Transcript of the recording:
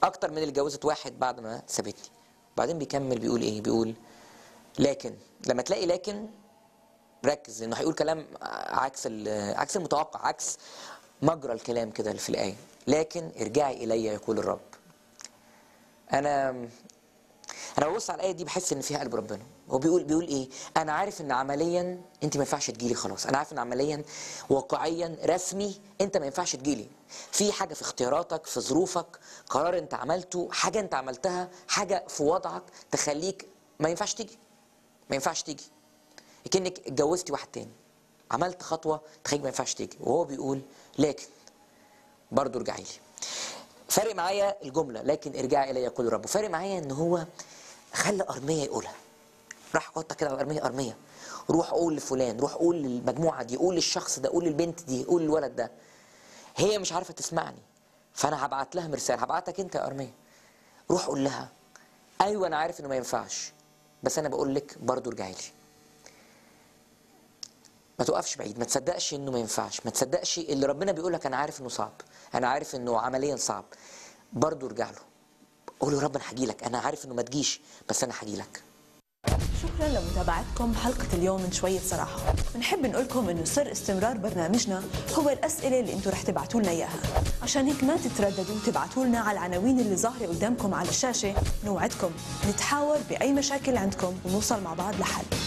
اكتر من اللي اتجوزت واحد بعد ما سابتني بعدين بيكمل بيقول ايه بيقول لكن لما تلاقي لكن ركز انه هيقول كلام عكس ال- عكس المتوقع عكس مجرى الكلام كده اللي في الايه لكن ارجعي الي يقول الرب انا انا ببص على الايه دي بحس ان فيها قلب ربنا هو بيقول بيقول ايه انا عارف ان عمليا انت ما ينفعش تجيلي خلاص انا عارف ان عمليا واقعيا رسمي انت ما ينفعش تجيلي في حاجه في اختياراتك في ظروفك قرار انت عملته حاجه انت عملتها حاجه في وضعك تخليك ما ينفعش تيجي ما ينفعش تيجي كأنك اتجوزتي واحد تاني عملت خطوه تخليك ما ينفعش تيجي وهو بيقول لكن برضه ارجعي لي فارق معايا الجمله لكن ارجعي الي يقول الرب وفارق معايا ان هو خلى ارميه يقولها راح حطها كده على ارميه ارميه روح قول لفلان روح قول للمجموعه دي قول للشخص ده قول للبنت دي قول للولد ده هي مش عارفه تسمعني فانا هبعت لها مرسال هبعتك انت يا ارميه روح قول لها ايوه انا عارف انه ما ينفعش بس انا بقول لك برضه ارجعي لي ما توقفش بعيد ما تصدقش انه ما ينفعش ما تصدقش اللي ربنا بيقول لك انا عارف انه صعب انا عارف انه عمليا صعب برضه ارجع له قول له يا رب انا هجي لك انا عارف انه ما تجيش بس انا هجي لك شكرا لمتابعتكم حلقة اليوم من شوية صراحة بنحب نقول لكم انه سر استمرار برنامجنا هو الأسئلة اللي انتم رح تبعتوا لنا إياها عشان هيك ما تترددوا تبعتوا لنا على العناوين اللي ظاهرة قدامكم على الشاشة نوعدكم نتحاور بأي مشاكل عندكم ونوصل مع بعض لحل